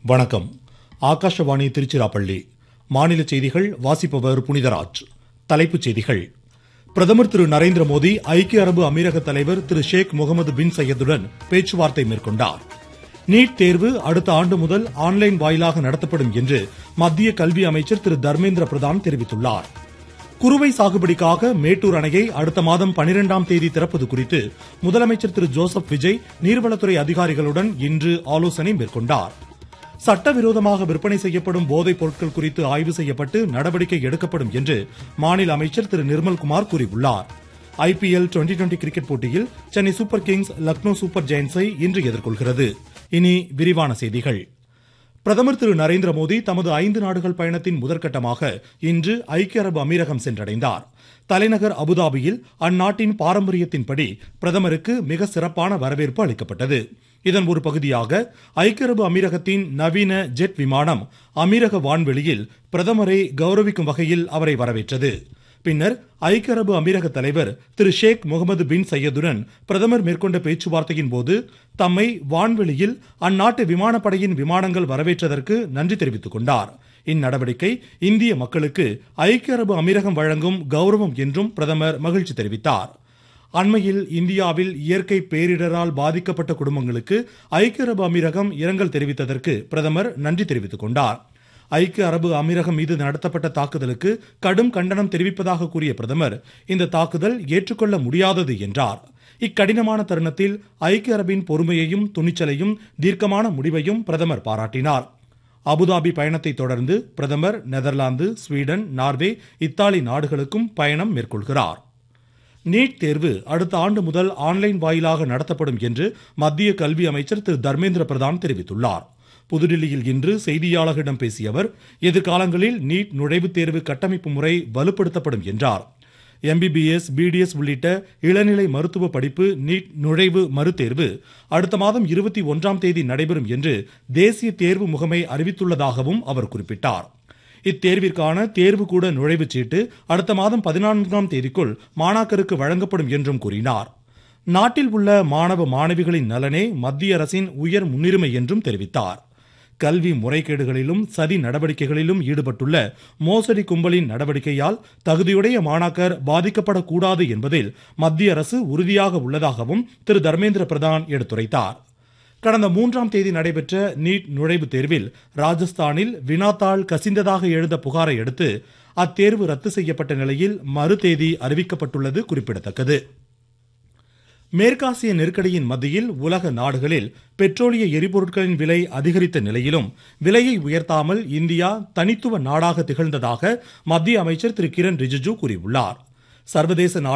வணக்கம் ஆகாஷவாணி திருச்சிராப்பள்ளி மாநில செய்திகள் வாசிப்பவர் புனிதராஜ் தலைப்புச் செய்திகள் பிரதமர் திரு நரேந்திர மோடி ஐக்கிய அரபு அமீரக தலைவர் திரு ஷேக் முகமது பின் சையதுடன் பேச்சுவார்த்தை மேற்கொண்டார் நீட் தேர்வு அடுத்த ஆண்டு முதல் ஆன்லைன் வாயிலாக நடத்தப்படும் என்று மத்திய கல்வி அமைச்சர் திரு தர்மேந்திர பிரதான் தெரிவித்துள்ளார் குறுவை சாகுபடிக்காக மேட்டூர் அணையை அடுத்த மாதம் பனிரெண்டாம் தேதி திறப்பது குறித்து முதலமைச்சர் திரு ஜோசப் விஜய் நீர்வளத்துறை அதிகாரிகளுடன் இன்று ஆலோசனை மேற்கொண்டார் சட்டவிரோதமாக விற்பனை செய்யப்படும் போதைப் பொருட்கள் குறித்து ஆய்வு செய்யப்பட்டு நடவடிக்கை எடுக்கப்படும் என்று மாநில அமைச்சர் திரு நிர்மல்குமார் கூறியுள்ளார் ஐபிஎல் டுவெண்டி டுவெண்டி கிரிக்கெட் போட்டியில் Chennai super kings Lucknow super ஜெயன்ஸை இன்று எதிர்கொள்கிறது இனி விரிவான செய்திகள் பிரதமர் திரு நரேந்திர மோடி தமது ஐந்து நாடுகள் பயணத்தின் முதற்கட்டமாக இன்று ஐக்கிய அரபு அமீரகம் சென்றடைந்தார் தலைநகர் அபுதாபியில் அந்நாட்டின் பாரம்பரியத்தின்படி பிரதமருக்கு மிக சிறப்பான வரவேற்பு அளிக்கப்பட்டது இதன் ஒரு பகுதியாக ஐக்கிய அரபு அமீரகத்தின் நவீன ஜெட் விமானம் அமீரக வான்வெளியில் பிரதமரை கௌரவிக்கும் வகையில் அவரை வரவேற்றது பின்னர் ஐக்கிய அரபு அமீரக தலைவர் திரு ஷேக் முகமது பின் சையதுடன் பிரதமர் மேற்கொண்ட பேச்சுவார்த்தையின் போது தம்மை வான்வெளியில் அந்நாட்டு விமானப்படையின் விமானங்கள் வரவேற்றதற்கு நன்றி தெரிவித்துக் கொண்டார் இந்நடவடிக்கை இந்திய மக்களுக்கு ஐக்கிய அரபு அமீரகம் வழங்கும் கௌரவம் என்றும் பிரதமர் மகிழ்ச்சி தெரிவித்தார் அண்மையில் இந்தியாவில் இயற்கை பேரிடரால் பாதிக்கப்பட்ட குடும்பங்களுக்கு ஐக்கிய அரபு அமீரகம் இரங்கல் தெரிவித்ததற்கு பிரதமர் நன்றி தெரிவித்துக் கொண்டார் ஐக்கிய அரபு அமீரகம் மீது நடத்தப்பட்ட தாக்குதலுக்கு கடும் கண்டனம் தெரிவிப்பதாக கூறிய பிரதமர் இந்த தாக்குதல் ஏற்றுக்கொள்ள முடியாதது என்றார் இக்கடினமான தருணத்தில் ஐக்கிய அரபின் பொறுமையையும் துணிச்சலையும் தீர்க்கமான முடிவையும் பிரதமர் பாராட்டினார் அபுதாபி பயணத்தை தொடர்ந்து பிரதமர் நெதர்லாந்து ஸ்வீடன் நார்வே இத்தாலி நாடுகளுக்கும் பயணம் மேற்கொள்கிறார் நீட் தேர்வு அடுத்த ஆண்டு முதல் ஆன்லைன் வாயிலாக நடத்தப்படும் என்று மத்திய கல்வி அமைச்சர் திரு தர்மேந்திர பிரதான் தெரிவித்துள்ளார் புதுடில்லியில் இன்று செய்தியாளர்களிடம் பேசிய அவர் எதிர்காலங்களில் நீட் நுழைவுத் தேர்வு கட்டமைப்பு முறை வலுப்படுத்தப்படும் என்றார் எம்பிபிஎஸ் பிடிஎஸ் உள்ளிட்ட இளநிலை மருத்துவ படிப்பு நீட் நுழைவு மறுதேர்வு அடுத்த மாதம் இருபத்தி ஒன்றாம் தேதி நடைபெறும் என்று தேசிய தேர்வு முகமை அறிவித்துள்ளதாகவும் அவர் குறிப்பிட்டார் இத்தேர்விற்கான தேர்வு கூட நுழைவுச் சீட்டு அடுத்த மாதம் பதினான்காம் தேதிக்குள் மாணாக்கருக்கு வழங்கப்படும் என்றும் கூறினார் நாட்டில் உள்ள மாணவ மாணவிகளின் நலனே மத்திய அரசின் உயர் முன்னுரிமை என்றும் தெரிவித்தார் கல்வி முறைகேடுகளிலும் சதி நடவடிக்கைகளிலும் ஈடுபட்டுள்ள மோசடி கும்பலின் நடவடிக்கையால் தகுதியுடைய மாணாக்கர் பாதிக்கப்படக்கூடாது என்பதில் மத்திய அரசு உறுதியாக உள்ளதாகவும் திரு தர்மேந்திர பிரதான் எடுத்துரைத்தார் கடந்த மூன்றாம் தேதி நடைபெற்ற நீட் நுழைவுத் தேர்வில் ராஜஸ்தானில் வினாத்தாள் கசிந்ததாக எழுந்த புகாரை அடுத்து அத்தேர்வு ரத்து செய்யப்பட்ட நிலையில் மறு தேதி அறிவிக்கப்பட்டுள்ளது குறிப்பிடத்தக்கது மேற்காசிய நெருக்கடியின் மத்தியில் உலக நாடுகளில் பெட்ரோலிய எரிபொருட்களின் விலை அதிகரித்த நிலையிலும் விலையை உயர்த்தாமல் இந்தியா தனித்துவ நாடாக திகழ்ந்ததாக மத்திய அமைச்சர் திரு கிரண் ரிஜிஜு கூறியுள்ளார் சர்வதேச